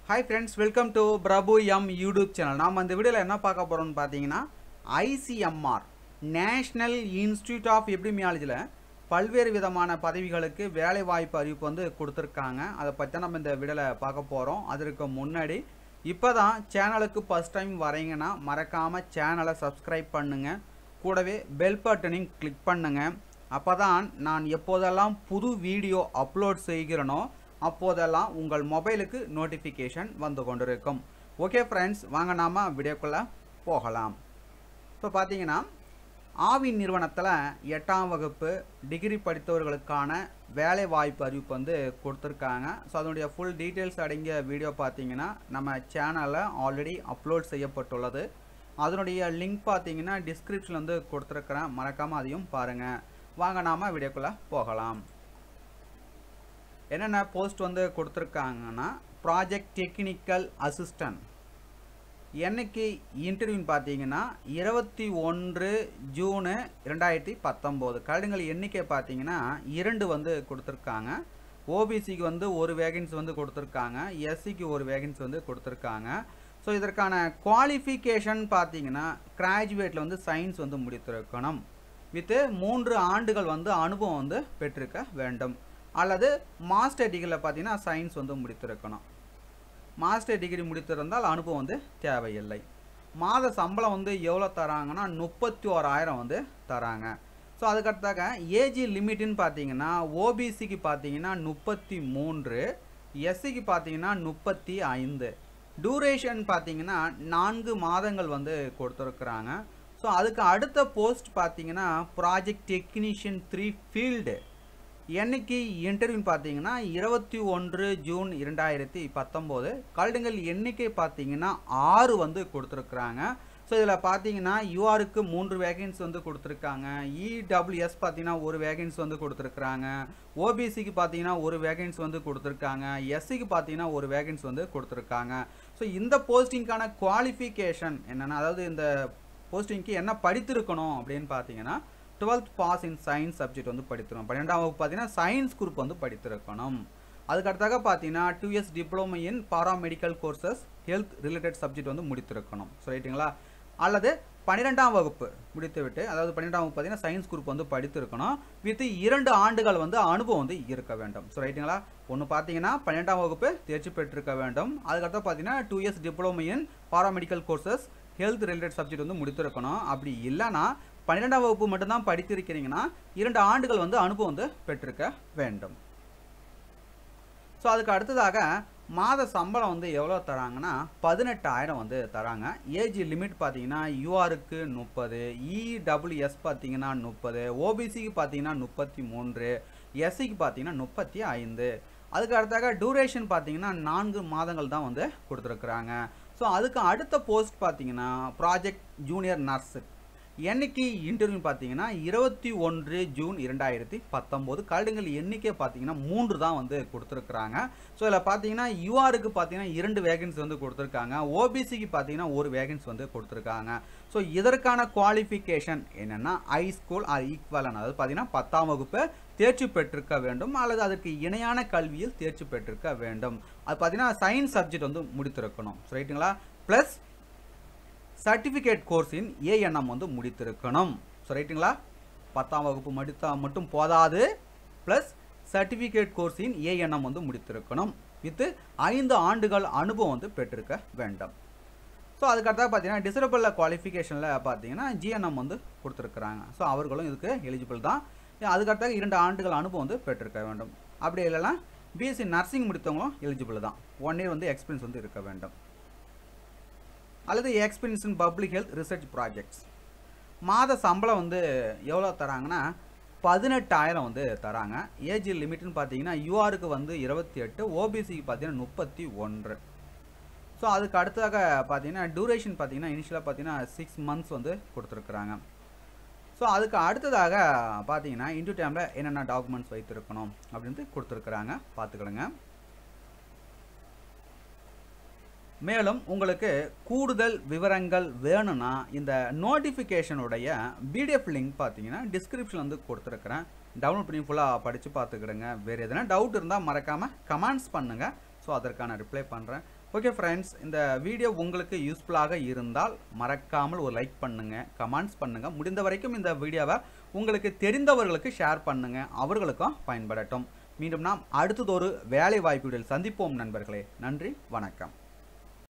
hi friends welcome to Prabhu M YouTube channel நாம் இந்த வீடியோவில் என்ன பார்க்க போகிறோம்னு பார்த்தீங்கன்னா ஐசிஎம்ஆர் நேஷ்னல் இன்ஸ்டியூட் ஆஃப் எப்டிமியாலஜியில் பல்வேறு விதமான பதவிகளுக்கு வேலை வாய்ப்பு அறிவிப்பு வந்து கொடுத்துருக்காங்க அதை பற்றி நம்ம இந்த வீடியோவில் பார்க்க போகிறோம் அதற்கு முன்னாடி இப்போ தான் சேனலுக்கு ஃபஸ்ட் டைம் வரீங்கன்னா மறக்காமல் சேனலை சப்ஸ்கிரைப் பண்ணுங்கள் கூடவே பெல் பட்டனையும் கிளிக் பண்ணுங்கள் அப்போ தான் நான் எப்போதெல்லாம் புது வீடியோ அப்லோட் செய்கிறேனோ அப்போதெல்லாம் உங்கள் மொபைலுக்கு நோட்டிஃபிகேஷன் வந்து கொண்டிருக்கும் ஓகே ஃப்ரெண்ட்ஸ் வாங்க நாம வீடியோக்குள்ளே போகலாம் இப்போ பார்த்தீங்கன்னா ஆவின் நிறுவனத்தில் எட்டாம் வகுப்பு டிகிரி படித்தவர்களுக்கான வேலை வாய்ப்பு அறிவிப்பு வந்து கொடுத்துருக்காங்க ஸோ அதனுடைய ஃபுல் டீட்டெயில்ஸ் அடங்கிய வீடியோ பார்த்தீங்கன்னா நம்ம சேனலில் ஆல்ரெடி அப்லோட் செய்யப்பட்டுள்ளது அதனுடைய லிங்க் பார்த்தீங்கன்னா டிஸ்கிரிப்ஷனில் வந்து கொடுத்துருக்குறேன் மறக்காமல் அதையும் பாருங்கள் வாங்க நாம் வீடியோக்குள்ளே போகலாம் என்னென்ன போஸ்ட் வந்து கொடுத்துருக்காங்கன்னா ப்ராஜெக்ட் டெக்னிக்கல் அசிஸ்டன்ட் என்னைக்கு இன்டர்வியூன்னு பார்த்தீங்கன்னா இருபத்தி ஒன்று ஜூனு ரெண்டாயிரத்தி பத்தொம்போது கருடுங்கள் எண்ணிக்கை பார்த்தீங்கன்னா இரண்டு வந்து கொடுத்துருக்காங்க ஓபிசிக்கு வந்து ஒரு வேகன்சி வந்து கொடுத்துருக்காங்க எஸ்சிக்கு ஒரு வேகன்சி வந்து கொடுத்துருக்காங்க ஸோ இதற்கான குவாலிஃபிகேஷன் பார்த்தீங்கன்னா கிராஜுவேட்டில் வந்து சயின்ஸ் வந்து முடித்திருக்கணும் வித்து மூன்று ஆண்டுகள் வந்து அனுபவம் வந்து பெற்றிருக்க வேண்டும் அல்லது மாஸ்டர் டிகிரியில் பார்த்தீங்கன்னா சயின்ஸ் வந்து முடித்திருக்கணும் மாஸ்டர் டிகிரி முடித்திருந்தால் அனுபவம் வந்து தேவையில்லை மாத சம்பளம் வந்து எவ்வளோ தராங்கன்னா முப்பத்தி ஓராயிரம் வந்து தராங்க ஸோ அதுக்கடுத்தாக ஏஜி லிமிட்டுன்னு பார்த்தீங்கன்னா ஓபிசிக்கு பார்த்தீங்கன்னா முப்பத்தி மூன்று எஸ்சிக்கு பார்த்தீங்கன்னா முப்பத்தி ஐந்து டூரேஷன் பார்த்தீங்கன்னா நான்கு மாதங்கள் வந்து கொடுத்துருக்குறாங்க ஸோ அதுக்கு அடுத்த போஸ்ட் பார்த்தீங்கன்னா ப்ராஜெக்ட் டெக்னீஷியன் த்ரீ ஃபீல்டு என்னைக்கு இன்டர்வியூன்னு பார்த்தீங்கன்னா இருபத்தி ஒன்று ஜூன் இரண்டாயிரத்தி பத்தொம்போது கல்டுங்கள் எண்ணிக்கை பார்த்தீங்கன்னா ஆறு வந்து கொடுத்துருக்குறாங்க ஸோ இதில் பார்த்தீங்கன்னா யூஆருக்கு மூன்று வேகன்ஸ் வந்து கொடுத்துருக்காங்க இடபிள்யூஎஸ் பார்த்தீங்கன்னா ஒரு வேகன்ஸ் வந்து கொடுத்துருக்குறாங்க ஓபிசிக்கு பார்த்தீங்கன்னா ஒரு வேகன்ஸ் வந்து கொடுத்துருக்காங்க எஸ்சிக்கு பார்த்தீங்கன்னா ஒரு வேகன்ஸ் வந்து கொடுத்துருக்காங்க ஸோ இந்த போஸ்டிங்க்கான குவாலிஃபிகேஷன் என்னென்னா அதாவது இந்த போஸ்டிங்க்கு என்ன படித்திருக்கணும் அப்படின்னு பார்த்தீங்கன்னா twelfth pass in science subject வந்து படித்திருக்கணும் பன்னெண்டாம் வகுப்பு பார்த்தீங்கன்னா சயின்ஸ் குரூப் வந்து படித்திருக்கணும் அதுக்கடுத்தாக பார்த்தீங்கன்னா two years diploma in paramedical courses health related subject வந்து முடித்திருக்கணும் ஸோ ரைட்டுங்களா அல்லது பன்னிரெண்டாம் வகுப்பு முடித்துவிட்டு அதாவது பன்னிரெண்டாம் வகுப்பு பார்த்தீங்கன்னா சயின்ஸ் குரூப் வந்து படித்திருக்கணும் வித் இரண்டு ஆண்டுகள் வந்து அனுபவம் வந்து இருக்க வேண்டும் ஸோ ரைட்டுங்களா ஒன்று பார்த்தீங்கன்னா பன்னிரெண்டாம் வகுப்பு தேர்ச்சி பெற்றிருக்க வேண்டும் அதுக்கடுத்து பார்த்தீங்கன்னா two years diploma in paramedical courses health related subject வந்து முடித்திருக்கணும் அப்படி இல்லைன்னா பன்னிரெண்டாம் வகுப்பு மட்டும்தான் படித்திருக்கிறீங்கன்னா இரண்டு ஆண்டுகள் வந்து அனுபவம் வந்து பெற்றிருக்க வேண்டும் ஸோ அதுக்கு அடுத்ததாக மாத சம்பளம் வந்து எவ்வளோ தராங்கன்னா பதினெட்டாயிரம் வந்து தராங்க ஏஜ் லிமிட் பார்த்தீங்கன்னா யூஆருக்கு முப்பது இடபிள்யூஎஸ் பார்த்தீங்கன்னா முப்பது ஓபிசிக்கு பார்த்தீங்கன்னா முப்பத்தி மூன்று எஸ்சிக்கு பார்த்தீங்கன்னா முப்பத்தி ஐந்து அதுக்கு அடுத்தாக டூரேஷன் பார்த்தீங்கன்னா நான்கு மாதங்கள் தான் வந்து கொடுத்துருக்குறாங்க ஸோ அதுக்கு அடுத்த போஸ்ட் பார்த்தீங்கன்னா ப்ராஜெக்ட் ஜூனியர் நர்ஸு என்னைக்கு இன்டர்வியூ பார்த்தீங்கன்னா இருபத்தி ஒன்று ஜூன் இரண்டாயிரத்தி பத்தொம்போது கல்டுங்கள் எண்ணிக்கை பார்த்தீங்கன்னா மூன்று தான் வந்து கொடுத்துருக்குறாங்க ஸோ இதில் பார்த்தீங்கன்னா யூஆருக்கு பார்த்தீங்கன்னா இரண்டு வேகன்சி வந்து கொடுத்துருக்காங்க ஓபிசிக்கு பார்த்தீங்கன்னா ஒரு வேகன்சி வந்து கொடுத்துருக்காங்க ஸோ இதற்கான குவாலிஃபிகேஷன் என்னென்னா ஹை ஸ்கூல் ஆர் ஈக்குவலன் அதாவது பார்த்தீங்கன்னா பத்தாம் வகுப்பு தேர்ச்சி பெற்றிருக்க வேண்டும் அல்லது அதற்கு இணையான கல்வியில் தேர்ச்சி பெற்றிருக்க வேண்டும் அது பார்த்தீங்கன்னா சயின்ஸ் சப்ஜெக்ட் வந்து முடித்திருக்கணும் ரைட்டுங்களா ப்ளஸ் சர்டிஃபிகேட் கோர்ஸின் ஏஎன்எம் வந்து முடித்திருக்கணும் ஸோ ரைட்டுங்களா பத்தாம் வகுப்பு முடித்தா மட்டும் போதாது ப்ளஸ் சர்டிஃபிகேட் கோர்ஸின் ஏஎன்எம் வந்து முடித்திருக்கணும் வித்து ஐந்து ஆண்டுகள் அனுபவம் வந்து பெற்றிருக்க வேண்டும் ஸோ அதுக்கடுத்தா பார்த்தீங்கன்னா டிசரபிள் குவாலிஃபிகேஷனில் பார்த்தீங்கன்னா ஜிஎன்எம் வந்து கொடுத்துருக்குறாங்க ஸோ அவர்களும் இதுக்கு எலிஜிபிள் தான் அதுக்கடுத்தாக இரண்டு ஆண்டுகள் அனுபவம் வந்து பெற்றிருக்க வேண்டும் அப்படி இல்லைன்னா பிஎஸ்சி நர்சிங் முடித்தவங்களும் எலிஜிபிள் தான் ஒன் இயர் வந்து எக்ஸ்பீரியன்ஸ் வந்து இருக்க வேண்டும் அல்லது experience in public health research projects மாத சம்பளம் வந்து எவ்வளோ தராங்கன்னா பதினெட்டாயிரம் வந்து தராங்க ஏஜ் லிமிட்னு பார்த்தீங்கன்னா யூஆருக்கு வந்து இருபத்தி எட்டு ஓபிசிக்கு பார்த்தீங்கன்னா முப்பத்தி ஒன்று ஸோ அதுக்கு அடுத்ததாக பார்த்தீங்கன்னா டூரேஷன் பார்த்தீங்கன்னா இனிஷியலாக பார்த்தீங்கன்னா சிக்ஸ் மந்த்ஸ் வந்து கொடுத்துருக்குறாங்க ஸோ அதுக்கு அடுத்ததாக பார்த்தீங்கன்னா இன்டூ டைமில் என்னென்ன டாக்குமெண்ட்ஸ் வைத்திருக்கணும் அப்படின்ட்டு கொடுத்துருக்குறாங்க பார்த்துக்கிடுங்க மேலும் உங்களுக்கு கூடுதல் விவரங்கள் வேணும்னா இந்த நோட்டிஃபிகேஷனுடைய பிடிஎஃப் லிங்க் பார்த்தீங்கன்னா டிஸ்கிரிப்ஷன் வந்து கொடுத்துருக்குறேன் டவுன்லோட் பண்ணி ஃபுல்லாக படித்து பார்த்துக்கிடுங்க வேறு எதனா டவுட் இருந்தால் மறக்காமல் கமெண்ட்ஸ் பண்ணுங்கள் ஸோ ஸோ அதற்கான ரிப்ளை பண்ணுறேன் ஓகே ஃப்ரெண்ட்ஸ் இந்த வீடியோ உங்களுக்கு யூஸ்ஃபுல்லாக இருந்தால் மறக்காமல் ஒரு லைக் பண்ணுங்கள் கமெண்ட்ஸ் பண்ணுங்கள் முடிந்த வரைக்கும் இந்த வீடியோவை உங்களுக்கு தெரிந்தவர்களுக்கு ஷேர் பண்ணுங்கள் அவர்களுக்கும் பயன்படட்டும் மீண்டும் நாம் அடுத்ததொரு வேலை வாய்ப்புகளில் சந்திப்போம் நண்பர்களே நன்றி வணக்கம்